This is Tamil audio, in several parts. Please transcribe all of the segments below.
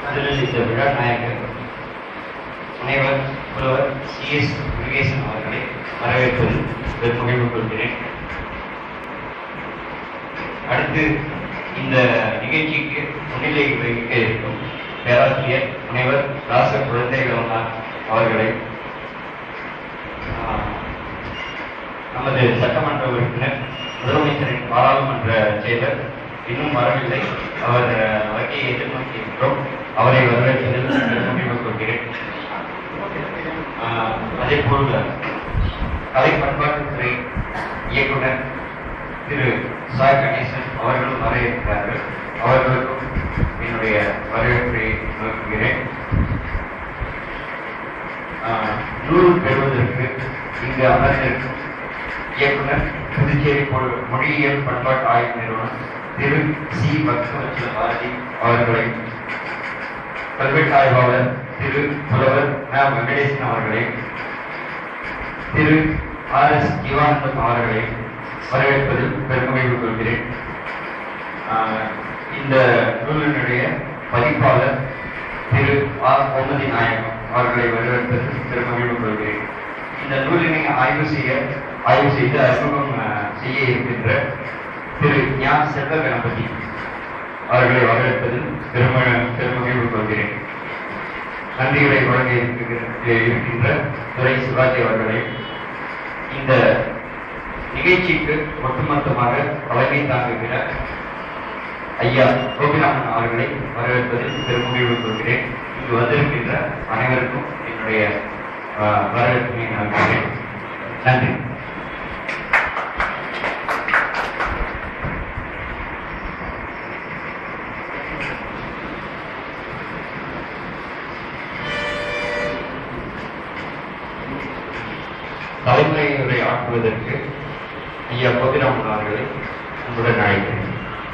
அதில் இந்த விழா நாயகர் முனைவர் புலவர் சி எஸ் முருகேசன் அவர்களை வரவேற்பது பெருமகிழ்வு கொள்கிறேன் அடுத்து இந்த நிகழ்ச்சிக்கு முன்னிலை வகிக்க இருக்கும் பேராசிரியர் முனைவர் ராச குழந்தைகளனார் அவர்களை ஆஹ், நமது சட்டமன்ற உறுப்பினர் முதலமைச்சரின் பாராளுமன்ற செயலர் இன்னும் வரவில்லை அவர் அஹ், வருகையை எதிர்நோக்கி இருக்கிறோம் அவரை வரவேற்பதில் பெருமகிழ்வு கொள்கிறேன் ஆஹ், அதே போல் கலை பண்பாட்டுத்துறை இயக்குனர் திரு சாய் கணேசன் அவர்களும் வர இருக்கிறார்கள் அவர்களுக்கும் என்னுடைய வரவேற்பை நோக்குகிறேன் ஆஹ், நூல் பெறுவதற்கு இங்கு அமர்ந்திருக்கும் இயக்குனர் புதுச்சேரி பொ- மொழியியல் பண்பாட்டு ஆய்வு நிறுவனம் திரு சி பக்தவச்சல பாரதி அவர்களை கல்வெட்டு ஆய்வாளர் திரு புலவர் ந வெங்கடேசன் அவர்களை திரு ஆர் எஸ் ஜீவானந்தம் அவர்களை வரவேற்பதில் பெருமகிழ்வு கொள்கிறேன் ஆஹ், இந்த நூலினுடைய பதிப்பாளர் திரு ஆர் கோமதி நாயகம் அவர்களை வரவேற்பதில் பெருமகிழ்வு கொள்கிறேன் இந்த நூலினை ஆய்வு செய்ய ஆய்வு செய்து அறிமுகம் ஆஹ், செய்ய இருக்கின்ற திரு ஞா செல்வ கணபதி அவர்களை வரவேற்பதில் பெரும பெருமகிழ்வு கொள்கிறேன் நன்றிகளை வழங்க இருக்கின்ற இருக்கின்ற துரை சிவாஜி அவர்களை இந்த நிகழ்ச்சிக்கு ஒட்டுமொத்தமாக தலைமை தாங்குகிற ஐயா கோபிநாதன் அவர்களை வரவேற்பதில் பெருமகிழ்வு கொள்கிறேன் இங்கு வந்திருக்கின்ற அனைவருக்கும் என்னுடைய ஆஹ், வரவேற்பினை நல்கிறேன் நன்றி தலைமுறையுரை ஆற்றுவதற்கு ஐயா கோபிராமன் அவர்களை அன்புடன் அழைக்கிறேன்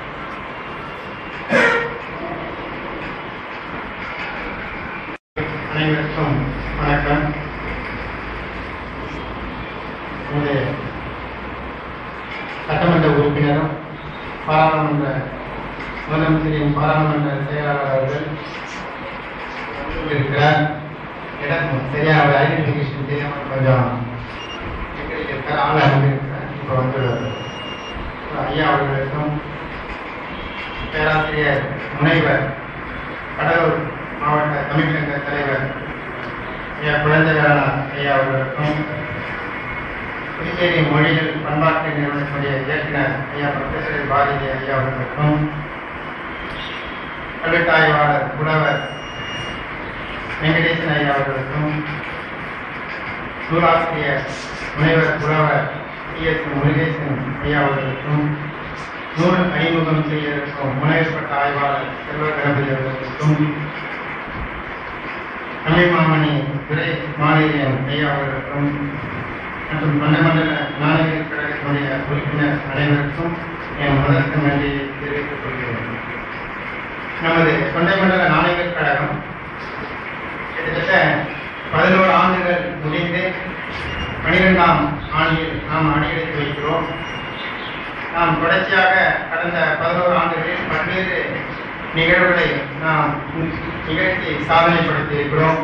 அனைவருக்கும் வணக்கம் நமது சட்டமன்ற உறுப்பினரும் பாராளுமன்ற முதலமைச்சரின் பாராளுமன்ற செயலாளர் அவர்கள் இருக்கிறார் இடம் சரியாக ஒரு ஐடென்டிஃபிகேஷன் தெரியாமல் கொஞ்சம் சிக்கலில் இருக்கிறார் ஆளாக இருக்கிறார் இப்போ வந்து ஐயா அவர்களுக்கும் பேராசிரியர் முனைவர் கடலூர் மாவட்ட தமிழ்ச்சங்க தலைவர் ஐயா குழந்தைகளான ஐயா அவர்களுக்கும் புதுச்சேரி மொழிகள் பண்பாட்டு நிறுவனத்துடைய இயக்குனர் ஐயா ப்ரொஃபசர் பாரதி ஐயா அவர்களுக்கும் கல்வெட்டாய்வாளர் புலவர் வெங்கடேசன் ஐயா அவர்களுக்கும் நூலாசிரியர் முனைவர் புலவர் டி எஸ் முருகேசன் ஐயா அவர்களுக்கும் நூல் அறிமுகம் செய்ய இருக்கும் முனைவப்பட்ட ஆய்வாளர் செல்வ கணபதி அவர்களுக்கும் தமிழ் மாமணி துரை மாநிலம் ஐயா அவர்களுக்கும் மற்றும் மண்டமண்டல நாணய கழகத்தினுடைய உறுப்பினர் அனைவருக்கும் என் முதற்கு நன்றியை தெரிவித்துக் கொள்கிறேன் நமது தொண்டை மண்டல நாணயர் கழகம் கிட்டத்தட்ட பதினோரு ஆண்டுகள் முடிந்து பனிரெண்டாம் ஆண்டில் நாம் அடியெடுத்து வைக்கிறோம் நாம் தொடர்ச்சியாக கடந்த பதினோரு ஆண்டுகளில் பல்வேறு நிகழ்வுகளை நாம் நிகழ்த்தி சாதனைப்படுத்தி இருக்கிறோம்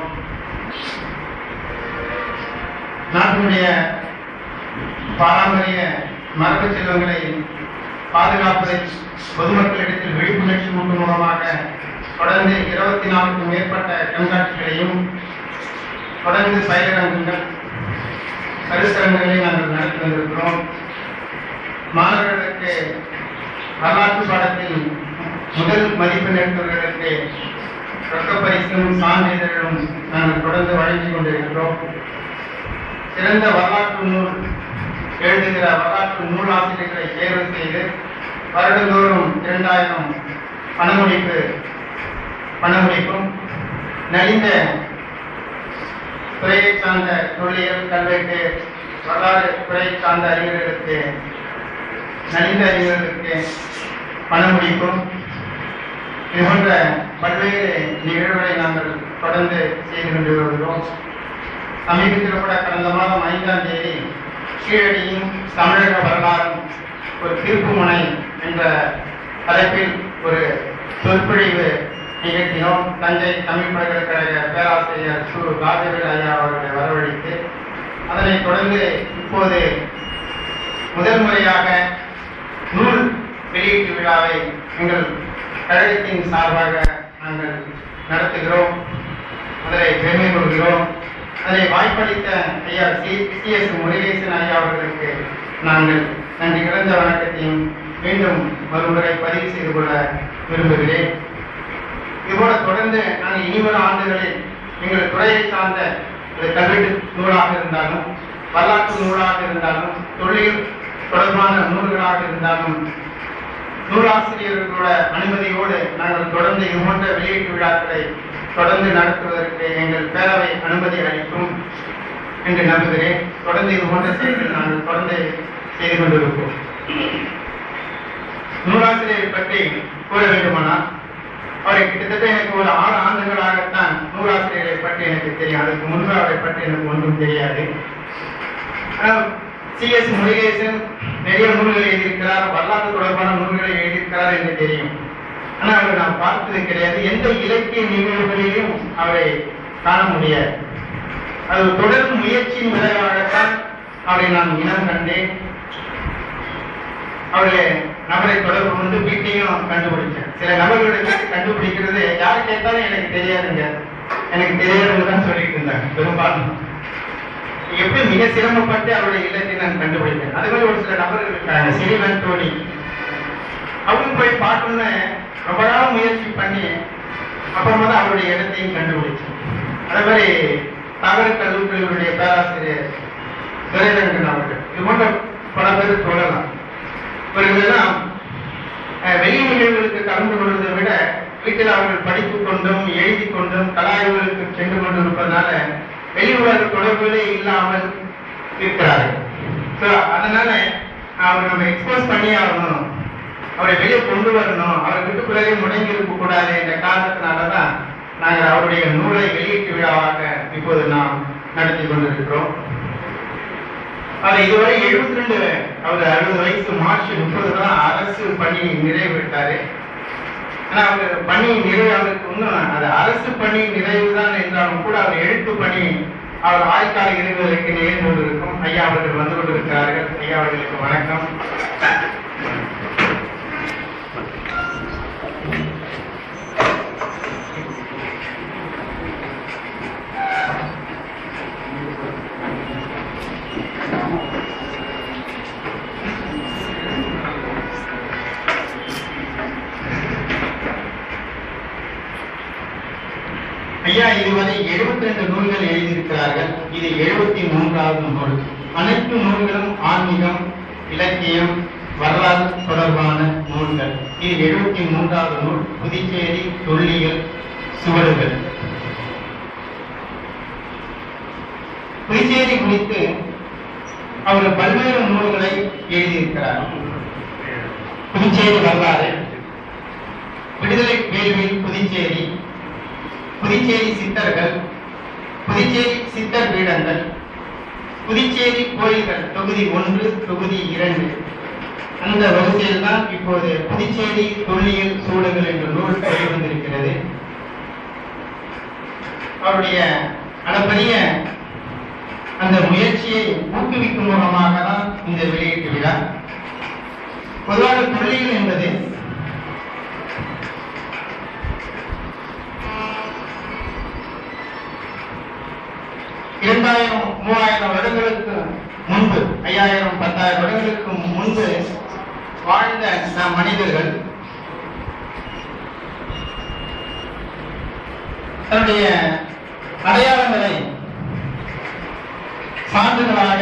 நாட்டினுடைய பாரம்பரிய மரபு செல்வங்களை பாதுகாப்பதில் பொதுமக்களிடத்தில் விழிப்புணர்ச்சி ஊட்டும் மூலமாக தொடர்ந்து இருபத்தி நான்குக்கும் மேற்பட்ட கண்காட்சிகளையும் தொடர்ந்து பயிரங்கங்கள் கருத்தரங்களை நாங்கள் நடத்தி வந்திருக்கிறோம் மாணவர்களுக்கு வரலாற்று பாடத்தில் முதல் மதிப்பெண் எடுத்தவர்களுக்கு ரொக்க பரிசும் சான்றிதழும் நாங்கள் தொடர்ந்து வழங்கிக் கொண்டிருக்கிறோம் சிறந்த வரலாற்று நூல் எழுதுகிற வரலாற்று நூல் ஆசிரியர்களை தேர்வு செய்து வருடந்தோறும் இரண்டாயிரம் பணமுடிப்பு பணமுடிப்பும் நலிந்த துறையை சார்ந்த தொழில் கல்வெட்டு வரலாறு துறையை சார்ந்த அறிஞர்களுக்கு நலிந்த அறிஞர்களுக்கு பணமுடிப்பும் இது போன்ற பல்வேறு நிகழ்வுகளை நாங்கள் தொடர்ந்து செய்து கொண்டு வருகிறோம் சமீபத்தில் கூட கடந்த மாதம் ஐந்தாம் தேதி கீழடியும் தமிழக வரலாறும் ஒரு திருப்புமுனை என்ற தலைப்பில் ஒரு சொற்பொழிவு நிகழ்த்தினோம் தஞ்சை தமிழ் பல்கலைக்கழக பேராசிரியர் சு ராஜவேல் ஐயா அவர்களை வரவழைத்து அதனைத் தொடர்ந்து இப்போது முதல் முறையாக நூல் வெளியீட்டு விழாவை எங்கள் கழகத்தின் சார்பாக நாங்கள் நடத்துகிறோம் அதனை பெருமை கொள்கிறோம் அதனை வாய்ப்பளித்த ஐயா சி சி எஸ் முருகேசன் ஐயா அவர்களுக்கு நாங்கள் நன்றி கிடந்த வணக்கத்தையும் மீண்டும் மறுமுறை பதிவு செய்து கொள்ள விரும்புகிறேன் இதுபோல தொடர்ந்து நாங்கள் இனிவரும் ஆண்டுகளில் எங்கள் துறையை சார்ந்த இது கல்வெட்டு நூலாக இருந்தாலும் வரலாற்று நூலாக இருந்தாலும் தொழில் தொடர்பான நூல்களாக இருந்தாலும் நூலாசிரியர்களோட அனுமதியோடு நாங்கள் தொடர்ந்து இது போன்ற வெளியீட்டு விழாக்களை தொடர்ந்து நடத்துவதற்கு எங்கள் பேரவை அனுமதி அளிக்கும் என்று நம்புகிறேன் தொடர்ந்து இது போன்ற செயல்கள் நாங்கள் தொடர்ந்து செய்து கொண்டிருப்போம் நூலாசிரியரை பற்றி கூற வேண்டுமானால் அவரை கிட்டத்தட்ட எனக்கு ஒரு ஆறு ஆண்டுகளாகத்தான் நூலாசிரியரை பற்றி எனக்கு தெரியும் அதுக்கு முன்பு அவரை பற்றி எனக்கு ஒன்றும் தெரியாது சி எஸ் முருகேசன் நிறைய நூல்களை எழுதியிருக்கிறார் வரலாற்று தொடர்பான நூல்களை எழுதியிருக்கிறார் என்று தெரியும் ஆனால் அவரை நான் பார்த்தது கிடையாது எந்த இலக்கிய நிகழ்வுகளிலும் அவரை காண முடியாது அது ஒரு தொடர் முயற்சியின் விளைவாகத்தான் அவரை நான் இனம் கண்டேன் அவரு நபரை தொடர்பு கொண்டு வீட்டையும் கண்டுபிடிச்சேன் சில நபர்களை கேட்டு கண்டுபிடிக்கிறது யார் கேட்டாலும் எனக்கு தெரியாதுங்க எனக்கு தெரியாதுன்னு தான் சொல்லிட்டு இருந்தாங்க பெரும்பாலும் எப்படி மிக சிரமப்பட்டு அவருடைய இல்லத்தை நான் கண்டுபிடித்தேன் அதே மாதிரி ஒரு சில நபர்கள் இருக்காங்க சிறிவன் தோழி அவங்க போய் பார்க்கணும்னு ரொம்ப நாள் முயற்சி பண்ணி அப்புறமா தான் அவருடைய இடத்தையும் கண்டுபிடிச்சேன் அதே மாதிரி தகவல் கல்லூரிகளுடைய பேராசிரியர் துரைரங்கன் அவர்கள் இது போன்ற பல பேர் சொல்லலாம் இவர்களெல்லாம் அஹ், வெளி நிகழ்வுகளுக்கு கலந்து கொள்வதை விட வீட்டில் அவர்கள் படித்துக் கொண்டும் எழுதி கொண்டும் கலாய்வுகளுக்கு சென்று கொண்டு இருப்பதனால வெளி உலக தொடர்புகளே இல்லாமல் இருக்கிறார்கள் So, அதனால அவர் நம்ம எக்ஸ்போஸ் பண்ணி ஆகணும் அவரை வெளியே கொண்டு வரணும் அவரை வீட்டுக்குள்ளே முடங்கி இருக்க கூடாது என்ற காரணத்தினாலதான் நாங்கள் அவருடைய நூலை வெளியீட்டு விழாவாக இப்போது நாம் நடத்தி கொண்டிருக்கிறோம் அவர் இதுவரை எழுபத்தி ரெண்டு அவர் அறுபது வயசு மார்ச் முப்பது தான் அரசு பணி நிறைவேற்றாரு ஆனா அவர் பணி நிறைவு அவருக்கு இன்னும் அது அரசு பணி நிறைவு தான் என்றாலும் கூட அவர் எழுத்து பணி அவர் ஆய்கால இறுதிக்கு நிகழ்ந்து கொண்டிருக்கும் ஐயா அவர்கள் வந்து கொண்டிருக்கிறார்கள் ஐயா அவர்களுக்கு வணக்கம் ஐயா இதுவரை 72 ரெண்டு நூல்கள் எழுதியிருக்கிறார்கள் இது எழுபத்தி மூன்றாவது நூல் அனைத்து நூல்களும் ஆன்மீகம் இலக்கியம் வரலாறு தொடர்பான நூல்கள் இது எழுபத்தி மூன்றாவது நூல் புதுச்சேரி தொல்லியல் சுவடுகள் புதுச்சேரி குறித்து அவர் பல்வேறு நூல்களை எழுதியிருக்கிறார் புதுச்சேரி வரலாறு விடுதலை வேள்வி புதுச்சேரி புதுச்சேரி சித்தர்கள் புதுச்சேரி சித்தர் பீடங்கள் புதுச்சேரி கோயில்கள் தொகுதி ஒன்று தொகுதி இரண்டு அந்த வரிசையில் தான் இப்போது புதுச்சேரி தொல்லியல் சூழல்கள் என்ற நூல் வெளிவந்திருக்கிறது அவருடைய அளப்பரிய அந்த முயற்சியை ஊக்குவிக்கும் முகமாக தான் இந்த வெளியீட்டு விழா பொதுவாக தொல்லியல் என்பது இரண்டாயிரம் மூவாயிரம் வருடங்களுக்கு முன்பு ஐயாயிரம் பத்தாயிரம் வருடங்களுக்கு முன்பு வாழ்ந்த நம் மனிதர்கள் தன்னுடைய அடையாளங்களை சான்றுகளாக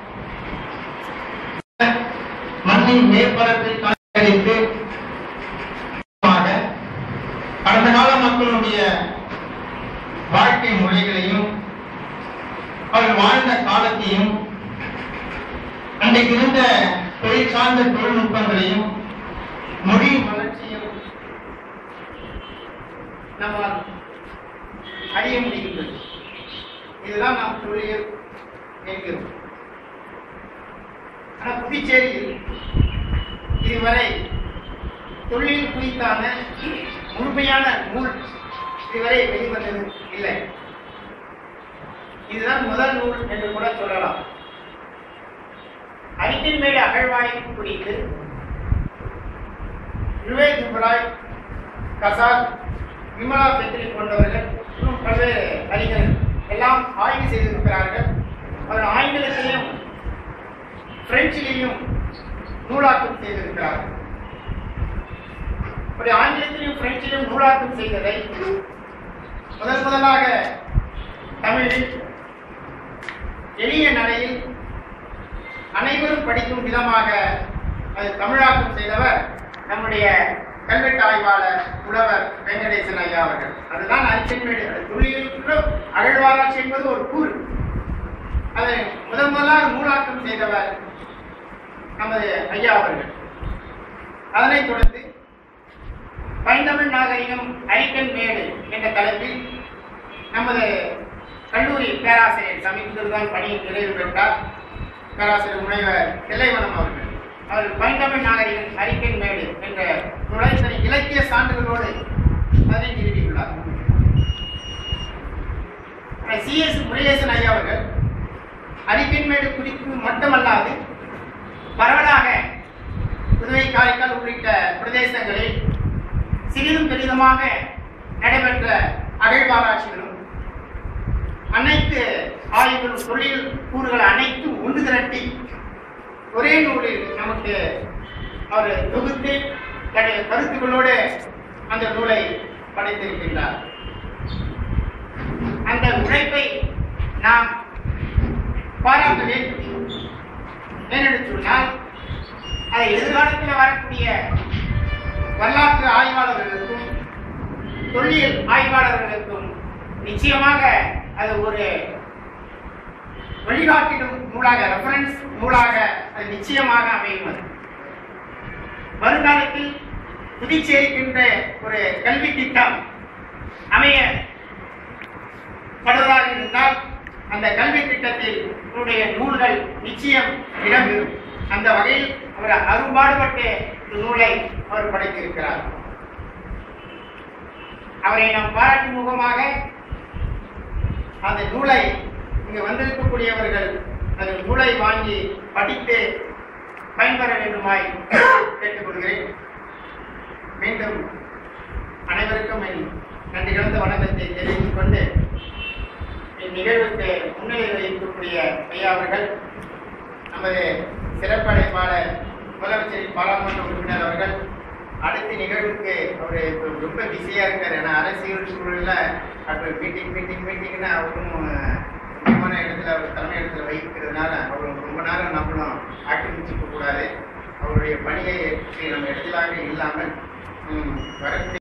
மண்ணின் மேற்பரப்பில் கண்டறிந்து கடந்த கால மக்களுடைய வாழ்க்கை முறைகளையும் அவர்கள் வாழ்ந்த காலத்தையும் அன்றைக்கு இருந்த தொழில் சார்ந்த தொழில்நுட்பங்களையும் மொழி வளர்ச்சியும் நம்மால் அறிய முடிகின்றது இதுதான் நாம் தொழில் என்கிறோம் ஆனா புதுச்சேரியில் இதுவரை தொழில் குறித்தான முழுமையான நூல் இதுவரை வெளிவந்தது இல்லை இதுதான் முதல் நூல் என்று கூட சொல்லலாம் அரிக்கின்மேடு அகழ்வாய் குறித்து விவேக் துபராய் கசால் விமலா பெத்ரி போன்றவர்கள் இன்னும் பல்வேறு அறிஞர்கள் எல்லாம் ஆய்வு செய்திருக்கிறார்கள் அவர் ஆங்கிலத்திலையும் பிரெஞ்சிலையும் நூலாக்கம் செய்திருக்கிறார்கள் அப்படி ஆங்கிலத்திலும் பிரெஞ்சிலும் நூலாக்கம் செய்ததை முதல் முதலாக தமிழில் எளிய நடையில் அனைவரும் படிக்கும் விதமாக அது தமிழாக்கம் செய்தவர் நம்முடைய கல்வெட்டு ஆய்வாளர் புலவர் வெங்கடேசன் ஐயா அவர்கள் அதுதான் அறிக்கைமேடு தொழிலுக்கு அகழ்வாராய்ச்சி என்பது ஒரு கூறு அதை முதன் முதலாக நூலாக்கம் செய்தவர் நமது ஐயா அவர்கள் அதனைத் தொடர்ந்து பைந்தமிழ் நாகரிகம் அரிக்கன் மேடு என்ற தலைப்பில் நமது கல்லூரி பேராசிரியர் சமீபத்தில் பணியை நிறைவு பெற்றார் பேராசிரியர் முனைவர் தில்லைவனம் அவர்கள் அவர் பைந்தமிழ் நாகரிகம் அரிக்கன் மேடு என்ற நுழைத்தனி இலக்கிய சான்றுகளோடு அதனை நிறுவியுள்ளார் சி எஸ் முருகேசன் ஐயா அவர்கள் அரிக்கன் மேடு குறித்து மட்டுமல்லாது பரவலாக புதுவை காரைக்கால் உள்ளிட்ட பிரதேசங்களில் சிறிதும் பெரிதுமாக நடைபெற்ற அகழ்வாராய்ச்சிகளும் அனைத்து ஆய்வுகளும் தொழில் கூறுகள் அனைத்தும் ஒன்று திரட்டி ஒரே நூலில் நமக்கு அவர் தொகுத்து தன்னுடைய கருத்துக்களோடு அந்த நூலை படைத்திருக்கின்றார் அந்த உழைப்பை நாம் பாராட்ட வேண்டும் ஏனென்று சொன்னால் அதை எதிர்காலத்தில் வரக்கூடிய வரலாற்று ஆய்வாளர்களுக்கும் தொல்லியல் ஆய்வாளர்களுக்கும் நிச்சயமாக அது ஒரு வழிகாட்டிடும் நூலாக ரெஃபரன்ஸ் நூலாக அது நிச்சயமாக அமையும் அது வருங்காலத்தில் புதுச்சேரிக்கின்ற ஒரு கல்வி திட்டம் அமைய படுவதாக இருந்தால் அந்த கல்வி திட்டத்தில் உன்னுடைய நூல்கள் நிச்சயம் இடம்பெறும் அந்த வகையில் அவர் அரும்பாடுபட்டு இந்த நூலை அவர் படைத்திருக்கிறார் அவரை நாம் பாராட்டும் முகமாக அந்த நூலை இங்கு வந்திருக்கக்கூடியவர்கள் அந்த நூலை வாங்கி படித்து பயன்பெற வேண்டுமாய் கேட்டுக்கொள்கிறேன் மீண்டும் அனைவருக்கும் என் நன்றி கலந்த வணக்கத்தை தெரிவித்துக் கொண்டு இந்நிகழ்வுக்கு முன்னிலை வகிக்கக்கூடிய ஐயா அவர்கள் நமது சிறப்படைப்பாளர் முதலமைச்சரின் பாராளுமன்ற உறுப்பினர் அவர்கள் அடுத்த நிகழ்வுக்கு அவர் இப்போ ரொம்ப பிஸியாக இருக்கார் ஏன்னா அரசியல் சூழலில் அப்புறம் மீட்டிங் மீட்டிங் மீட்டிங்னு அவரும் முக்கியமான இடத்துல அவர் தலைமை இடத்துல வைக்கிறதுனால அவர் ரொம்ப நேரம் நம்மளும் ஆக்கிரமிச்சுக்க கூடாது அவருடைய பணியை நம்ம இடத்திலாக இல்லாமல் ம், வரக்கூடிய